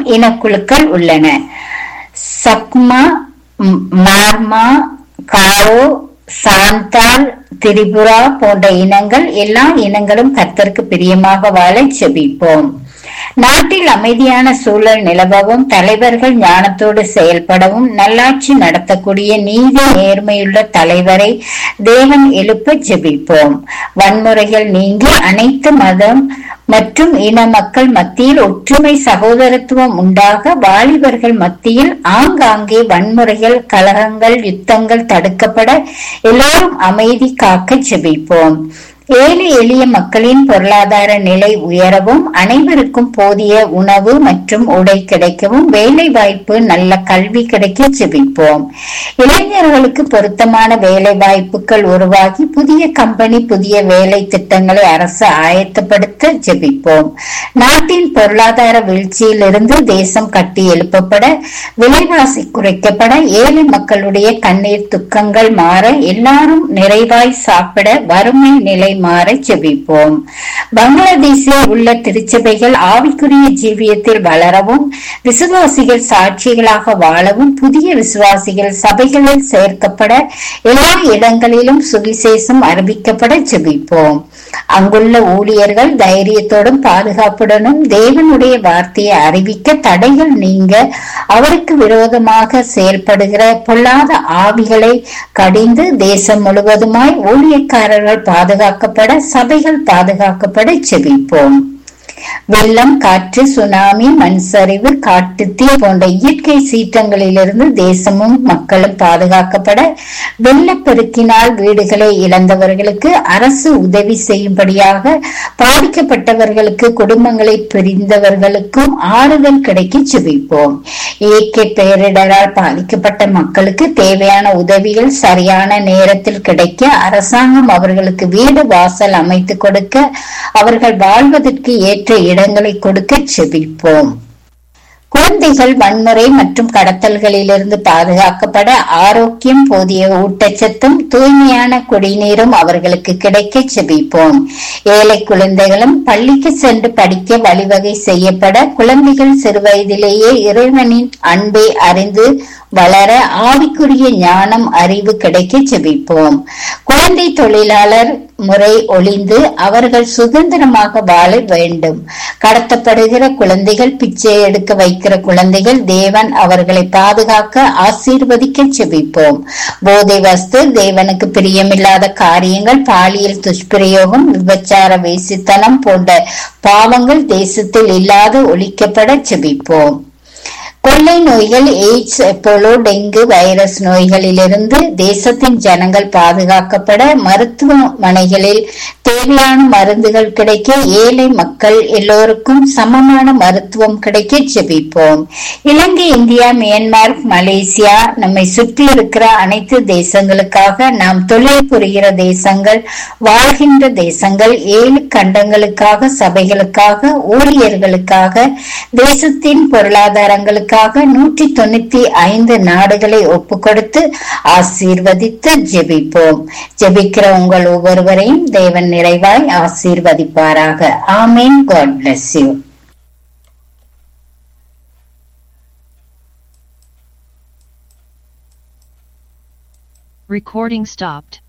இனக்குழுக்கள் உள்ளன சக்மா ம், மார்மா காரோ சாந்தால் திரிபுரா போன்ற இனங்கள் எல்லா இனங்களும் கர்த்தருக்கு பிரியமாக வாழ செபிப்போம் நாட்டில் அமைதியான சூழல் நிலவவும் தலைவர்கள் ஞானத்தோடு செயல்படவும் நல்லாட்சி நடத்தக்கூடிய நீதி நேர்மையுள்ள தலைவரை தேவன் எழுப்ப ஜெபிப்போம் வன்முறைகள் நீங்கி அனைத்து மதம் மற்றும் இன மக்கள் மத்தியில் ஒற்றுமை சகோதரத்துவம் உண்டாக வாலிபர்கள் மத்தியில் ஆங்காங்கே வன்முறைகள் கலகங்கள் யுத்தங்கள் தடுக்கப்பட எல்லோரும் அமைதி காக்க ஜெபிப்போம் ஏழை எளிய மக்களின் பொருளாதார நிலை உயரவும் அனைவருக்கும் போதிய உணவு மற்றும் உடை கிடைக்கவும் வேலை வாய்ப்பு நல்ல கல்வி கிடைக்க ஜெபிப்போம் இளைஞர்களுக்கு பொருத்தமான வேலை வாய்ப்புகள் உருவாகி புதிய கம்பெனி புதிய வேலை திட்டங்களை அரசு ஆயத்தப்படுத்த ஜெபிப்போம் நாட்டின் பொருளாதார வீழ்ச்சியிலிருந்து தேசம் கட்டி எழுப்பப்பட விலைவாசி குறைக்கப்பட ஏழை மக்களுடைய கண்ணீர் துக்கங்கள் மாற எல்லாரும் நிறைவாய் சாப்பிட வறுமை நிலை மாற ஜெபிப்போம் பங்களாதேஷில் உள்ள திருச்சபைகள் ஆவிக்குரிய ஜீவியத்தில் வளரவும் விசுவாசிகள் சாட்சிகளாக வாழவும் புதிய விசுவாசிகள் சபைகளில் சேர்க்கப்பட எல்லா இடங்களிலும் சுவிசேஷம் அறிவிக்கப்பட ஜெபிப்போம் அங்குள்ள ஊழியர்கள் தைரியத்தோடும் பாதுகாப்புடனும் தேவனுடைய வார்த்தையை அறிவிக்க தடைகள் நீங்க அவருக்கு விரோதமாக செயல்படுகிற பொல்லாத ஆவிகளை கடிந்து தேசம் முழுவதுமாய் ஊழியக்காரர்கள் பாதுகாக்கப்பட சபைகள் பாதுகாக்கப்பட செபிப்போம் வெள்ளம் காற்று சுனாமி மண் சரிவு காட்டுத்தீ போன்ற இயற்கை சீற்றங்களிலிருந்து தேசமும் மக்களும் பாதுகாக்கப்பட வெள்ளப்பெருக்கினால் வீடுகளை இழந்தவர்களுக்கு அரசு உதவி செய்யும்படியாக பாதிக்கப்பட்டவர்களுக்கு குடும்பங்களை பிரிந்தவர்களுக்கும் ஆறுதல் கிடைக்க செபிப்போம் இயற்கை பேரிடரால் பாதிக்கப்பட்ட மக்களுக்கு தேவையான உதவிகள் சரியான நேரத்தில் கிடைக்க அரசாங்கம் அவர்களுக்கு வீடு வாசல் அமைத்து கொடுக்க அவர்கள் வாழ்வதற்கு ஏற்ற இடங்களை கொடுக்க செபிப்போம் குழந்தைகள் வன்முறை மற்றும் கடத்தல்களிலிருந்து பாதுகாக்கப்பட ஆரோக்கியம் போதிய ஊட்டச்சத்தும் தூய்மையான குடிநீரும் அவர்களுக்கு கிடைக்க செபிப்போம் ஏழை குழந்தைகளும் பள்ளிக்கு சென்று படிக்க வழிவகை செய்யப்பட குழந்தைகள் சிறுவயதிலேயே இறைவனின் அன்பை அறிந்து வளர ஆவிக்குரிய ஞானம் அறிவு கிடைக்க செபிப்போம் குழந்தை தொழிலாளர் முறை ஒளிந்து அவர்கள் சுதந்திரமாக வாழ வேண்டும் கடத்தப்படுகிற குழந்தைகள் பிச்சை எடுக்க வைக்கிற குழந்தைகள் தேவன் அவர்களை பாதுகாக்க ஆசீர்வதிக்க செபிப்போம் போதை வஸ்து தேவனுக்கு பிரியமில்லாத காரியங்கள் பாலியல் துஷ்பிரயோகம் விபச்சார வேசித்தனம் போன்ற பாவங்கள் தேசத்தில் இல்லாது ஒழிக்கப்பட செபிப்போம் கொள்ளை நோய்கள் எய்ட்ஸ் எப்போலோ டெங்கு வைரஸ் நோய்களிலிருந்து தேசத்தின் ஜனங்கள் பாதுகாக்கப்பட மருத்துவமனைகளில் தேவையான மருந்துகள் கிடைக்க ஏழை மக்கள் எல்லோருக்கும் சமமான மருத்துவம் கிடைக்க ஜெபிப்போம் இலங்கை இந்தியா மியான்மர் மலேசியா நம்மை சுற்றி இருக்கிற அனைத்து தேசங்களுக்காக நாம் தொழில் புரிகிற தேசங்கள் வாழ்கின்ற தேசங்கள் ஏழு கண்டங்களுக்காக சபைகளுக்காக ஊழியர்களுக்காக தேசத்தின் பொருளாதாரங்களுக்காக நூற்றி தொண்ணூத்தி ஐந்து நாடுகளை ஒப்பு கொடுத்து ஆசீர்வதித்து ஜெபிப்போம் ஜெபிக்கிற உங்கள் ஒவ்வொருவரையும் தேவன் நிறைவாய் ஆசீர்வதிப்பாராக ஆமீன் God bless you Recording stopped.